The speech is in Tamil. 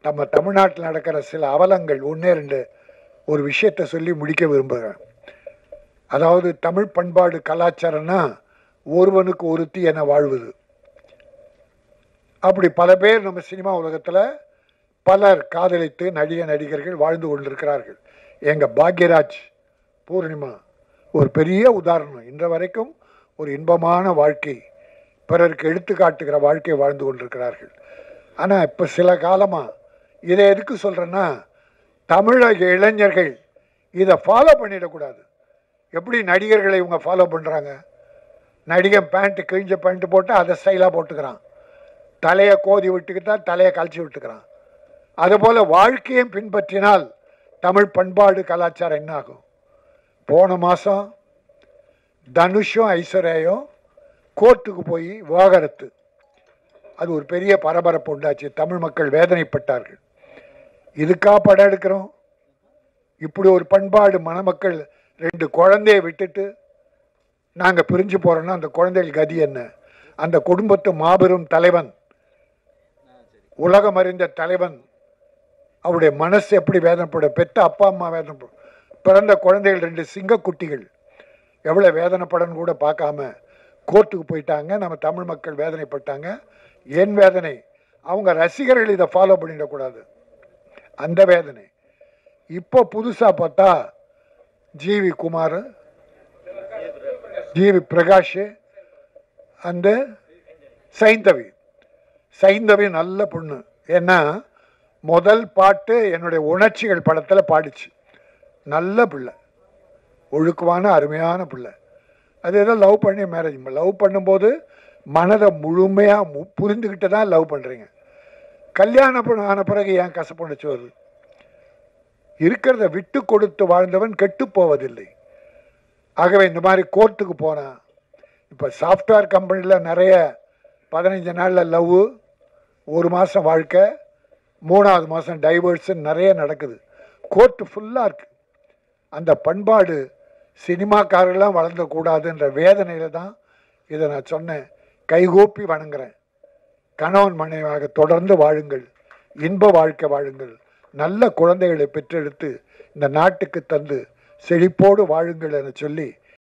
நம்ம தமிழ்நாட்டில் நடக்கிற சில அவலங்கள் ஒன்றே ரெண்டு ஒரு விஷயத்தை சொல்லி முடிக்க விரும்புகிறேன் அதாவது தமிழ் பண்பாடு கலாச்சாரம்னா ஒருவனுக்கு ஒருத்தி என வாழ்வது அப்படி பல பேர் நம்ம சினிமா உலகத்தில் பலர் காதலித்து நடிக நடிகர்கள் வாழ்ந்து கொண்டிருக்கிறார்கள் எங்கள் பாக்யராஜ் பூர்ணிமா ஒரு பெரிய உதாரணம் இன்ற வரைக்கும் ஒரு இன்பமான வாழ்க்கை பிறருக்கு எடுத்துக்காட்டுகிற வாழ்க்கை வாழ்ந்து கொண்டிருக்கிறார்கள் ஆனால் இப்போ சில காலமாக இதை எதுக்கு சொல்கிறேன்னா தமிழக இளைஞர்கள் இதை ஃபாலோ பண்ணிடக்கூடாது எப்படி நடிகர்களை இவங்க ஃபாலோ பண்ணுறாங்க நடிகன் பேண்ட்டு கிழிஞ்ச பேண்ட்டு போட்டு அதை ஸ்டைலாக போட்டுக்கிறான் தலையை கோதி விட்டுக்கிட்டா தலையை கழிச்சு விட்டுக்கிறான் அதுபோல் வாழ்க்கையும் பின்பற்றினால் தமிழ் பண்பாடு கலாச்சாரம் என்ன ஆகும் போன மாதம் தனுஷும் ஐஸ்வர்யாயும் கோர்ட்டுக்கு போய் விவாகரத்து அது ஒரு பெரிய பரபரப்பு உண்டாச்சு தமிழ் மக்கள் வேதனைப்பட்டார்கள் இதுக்கா படம் எடுக்கிறோம் இப்படி ஒரு பண்பாடு மணமக்கள் ரெண்டு குழந்தைய விட்டுட்டு நாங்கள் பிரிஞ்சு போகிறோன்னா அந்த குழந்தைகள் கதி என்ன அந்த குடும்பத்து மாபெரும் தலைவன் உலகம் அறிந்த தலைவன் அவருடைய மனசு எப்படி வேதனைப்படும் பெத்த அப்பா அம்மா வேதனைப்படும் பிறந்த குழந்தைகள் ரெண்டு சிங்கக்குட்டிகள் எவ்வளோ வேதனைப்படன்னு கூட பார்க்காம கோர்ட்டுக்கு போயிட்டாங்க நம்ம தமிழ் மக்கள் வேதனைப்பட்டாங்க ஏன் வேதனை அவங்க ரசிகர்கள் இதை ஃபாலோ பண்ணிடக்கூடாது அந்த வேதனை இப்போ புதுசாக பார்த்தா ஜிவி குமார் ஜிவி பிரகாஷ் அந்த சைந்தவி சைந்தவி நல்ல பொண்ணு ஏன்னா முதல் பாட்டு என்னுடைய உணர்ச்சிகள் படத்தில் பாடிச்சு நல்ல பிள்ளை ஒழுக்கமான அருமையான பிள்ளை அது ஏதோ லவ் பண்ணி மேரேஜ் லவ் பண்ணும்போது மனதை முழுமையாக மு புரிந்துக்கிட்டு தான் லவ் பண்ணுறீங்க கல்யாணம் பண்ண ஆன பிறகு ஏன் கசப்புணர்ச்சி வருது இருக்கிறத விட்டு கொடுத்து வாழ்ந்தவன் கெட்டு போவதில்லை ஆகவே இந்த மாதிரி கோர்ட்டுக்கு போனான் இப்போ சாஃப்ட்வேர் கம்பெனியில் நிறைய பதினஞ்சு நாளில் லவ் ஒரு மாதம் வாழ்க்கை மூணாவது மாதம் டைவர்ஸுன்னு நிறைய நடக்குது கோர்ட்டு ஃபுல்லாக இருக்குது அந்த பண்பாடு சினிமாக்காரெல்லாம் வளர்ந்தக்கூடாதுன்ற வேதனையில் தான் இதை நான் சொன்னேன் கைகூப்பி வணங்குறேன் கணவன் மனைவியாக தொடர்ந்து வாழுங்கள் இன்ப வாழ்க்கை வாழுங்கள் நல்ல குழந்தைகளை பெற்றெடுத்து இந்த நாட்டுக்கு தந்து செழிப்போடு வாழுங்கள் என சொல்லி